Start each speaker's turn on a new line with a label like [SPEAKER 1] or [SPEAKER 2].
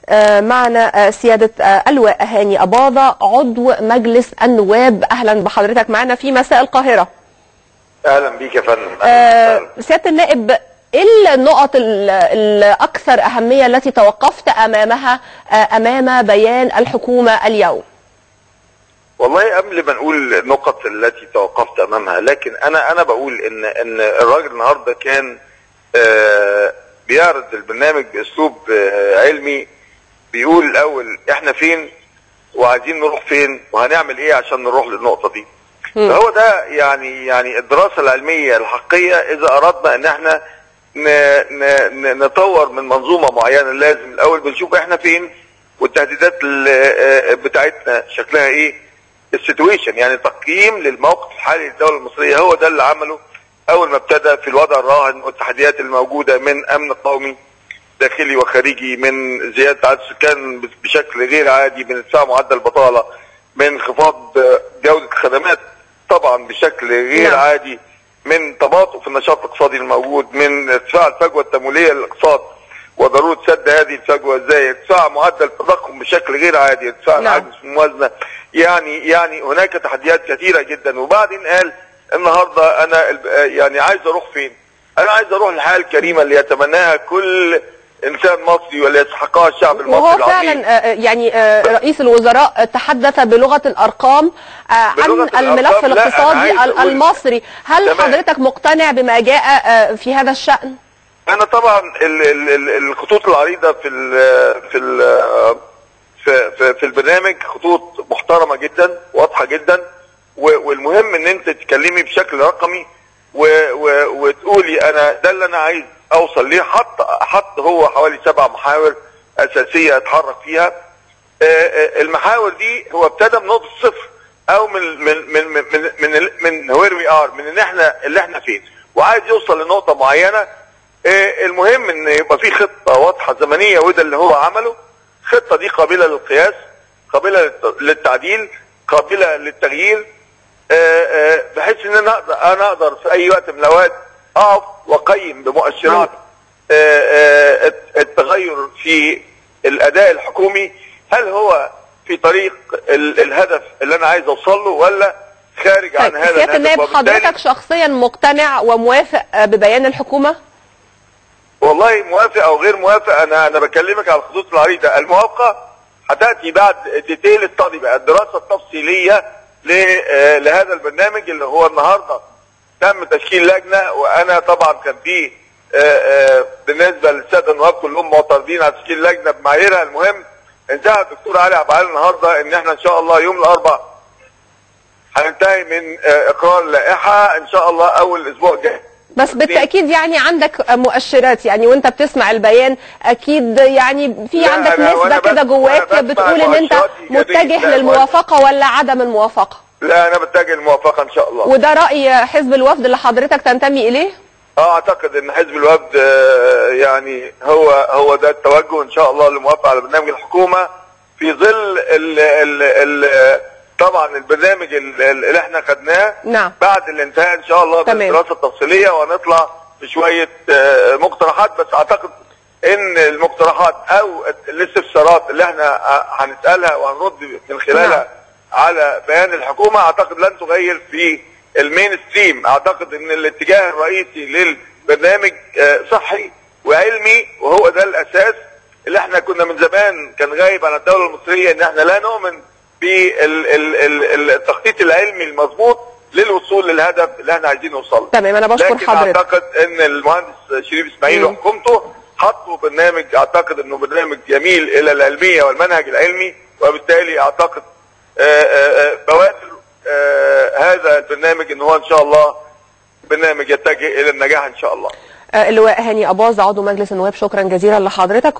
[SPEAKER 1] آه، معنا آه، سيادة آه، اللواء هاني أباظة عضو مجلس النواب أهلا بحضرتك معنا في مساء القاهرة
[SPEAKER 2] اهلا بيك يا فندم
[SPEAKER 1] آه،
[SPEAKER 2] أهلاً.
[SPEAKER 1] سيادة النائب ايه النقط ال- الأكثر أهمية التي توقفت أمامها آه، أمام بيان الحكومة اليوم
[SPEAKER 2] والله قبل ما نقول النقط التي توقفت امامها لكن انا انا بقول ان ان الراجل النهارده كان آه، بيعرض البرنامج باسلوب آه، علمي بيقول الاول احنا فين وعايزين نروح فين وهنعمل ايه عشان نروح للنقطه دي
[SPEAKER 1] مم.
[SPEAKER 2] فهو ده يعني يعني الدراسه العلميه الحقيقيه اذا اردنا ان احنا ن ن ن نطور من منظومه معينه لازم الاول بنشوف احنا فين والتهديدات ال- آه، بتاعتنا شكلها ايه السيتويشن يعني تقييم للموقف الحالي للدوله المصريه هو ده اللي عمله اول ما ابتدى في الوضع الراهن والتحديات الموجوده من امن قومي داخلي وخارجي من زياده عدد السكان بشكل غير عادي من ارتفاع معدل البطاله من انخفاض جوده الخدمات طبعا بشكل غير
[SPEAKER 1] نعم.
[SPEAKER 2] عادي من تباطؤ في النشاط الاقتصادي الموجود من ارتفاع الفجوه التمويليه للاقتصاد وضروره سد هذه الفجوه ازاي ارتفاع معدل التضخم بشكل غير عادي ارتفاع
[SPEAKER 1] نعم.
[SPEAKER 2] العجز في الموازنه يعني يعني هناك تحديات كثيره جدا وبعدين قال النهارده انا الب- يعني عايز اروح فين؟ انا عايز اروح الحياه الكريمه اللي يتمناها كل انسان مصري واللي يستحقها الشعب المصري
[SPEAKER 1] وهو
[SPEAKER 2] العظيم
[SPEAKER 1] فعلا آه، يعني آه، رئيس الوزراء تحدث بلغة الأرقام آه، عن
[SPEAKER 2] بلغة
[SPEAKER 1] الملف
[SPEAKER 2] الأرقام، لا، أنا
[SPEAKER 1] الاقتصادي
[SPEAKER 2] عايز
[SPEAKER 1] ال-
[SPEAKER 2] أقول-
[SPEAKER 1] المصري هل
[SPEAKER 2] تمام.
[SPEAKER 1] حضرتك مقتنع بما جاء آه، في هذا الشأن؟
[SPEAKER 2] انا طبعا ال- ال- ال- الخطوط العريضه في ال في ال في, في, في البرنامج خطوط محترمه جدا واضحه جدا و- والمهم ان انت تتكلمي بشكل رقمي و- و- وتقولي انا ده اللي انا عايز اوصل ليه حط حط هو حوالي سبع محاور اساسيه اتحرك فيها آه، آه، المحاور دي هو ابتدى من نقطه صفر او من من من من من, من, من وير وي ار من ان احنا اللي احنا فين وعايز يوصل لنقطه معينه آه، المهم ان يبقى في خطه واضحه زمنيه وده اللي هو عمله الخطه دي قابله للقياس قابله للت- للتعديل قابله للتغيير آه، آه، بحيث ان انا اقدر انا اقدر في اي وقت من الاوقات اقف واقيم بمؤشرات آه، آه، التغير في الاداء الحكومي هل هو في طريق ال- الهدف اللي انا عايز اوصل له ولا خارج عن
[SPEAKER 1] طيب
[SPEAKER 2] هذا
[SPEAKER 1] سيادة
[SPEAKER 2] الهدف
[SPEAKER 1] النائب
[SPEAKER 2] وبالتالي-
[SPEAKER 1] حضرتك شخصيا مقتنع وموافق آه، ببيان الحكومة؟
[SPEAKER 2] والله موافق او غير موافق انا انا بكلمك على الخطوط العريضه الموافقه هتاتي بعد ديتيل ستادي بقى الدراسه التفصيليه ل- آه، لهذا البرنامج اللي هو النهارده تم تشكيل لجنه وانا طبعا كان في آه، آه، بالنسبه للساده النواب كلهم معترضين على تشكيل لجنه بمعاييرها المهم انتهى الدكتور علي عبد العال النهارده ان احنا ان شاء الله يوم الاربعاء هننتهي من آه، اقرار اللائحه ان شاء الله اول اسبوع الجاي
[SPEAKER 1] بس بالتأكيد يعني عندك مؤشرات يعني وانت بتسمع البيان أكيد يعني في
[SPEAKER 2] لا،
[SPEAKER 1] عندك
[SPEAKER 2] أنا- وأنا
[SPEAKER 1] نسبة كده
[SPEAKER 2] بس-
[SPEAKER 1] جواك
[SPEAKER 2] وأنا بسمع
[SPEAKER 1] بتقول ان انت
[SPEAKER 2] مؤشرات إيجابية.
[SPEAKER 1] متجه
[SPEAKER 2] لا،
[SPEAKER 1] للموافقة ولا عدم الموافقة
[SPEAKER 2] لا انا بتجه للموافقه ان شاء الله
[SPEAKER 1] وده رأي حزب الوفد اللي حضرتك تنتمي إليه؟
[SPEAKER 2] اه اعتقد ان حزب الوفد آه، يعني هو هو ده التوجه ان شاء الله للموافقه على برنامج الحكومه في ظل ال ال ال طبعا البرنامج ال- ال- اللي احنا خدناه
[SPEAKER 1] نعم.
[SPEAKER 2] بعد الانتهاء ان شاء الله
[SPEAKER 1] تمام.
[SPEAKER 2] بالدراسه التفصيليه وهنطلع بشويه آه، مقترحات بس اعتقد ان المقترحات او الاستفسارات اللي احنا ه- هنسالها وهنرد من خلالها
[SPEAKER 1] نعم.
[SPEAKER 2] على بيان الحكومه اعتقد لن تغير في المين ستريم اعتقد ان الاتجاه الرئيسي للبرنامج آه، صحي وعلمي وهو ده الاساس اللي احنا كنا من زمان كان غايب عن الدوله المصريه ان احنا لا نؤمن بالتخطيط العلمي المظبوط للوصول للهدف اللي احنا عايزين نوصل له.
[SPEAKER 1] تمام أنا بشكر
[SPEAKER 2] لكن
[SPEAKER 1] حضرتك
[SPEAKER 2] اعتقد ان المهندس شريف اسماعيل
[SPEAKER 1] مم.
[SPEAKER 2] وحكومته حطوا برنامج اعتقد انه برنامج يميل الى العلميه والمنهج العلمي وبالتالي اعتقد آه، آه، آه، بوادر آه، هذا البرنامج ان هو ان شاء الله برنامج يتجه الى النجاح ان شاء الله
[SPEAKER 1] آه، اللواء هاني أباظة عضو مجلس النواب شكرا جزيلا لحضرتك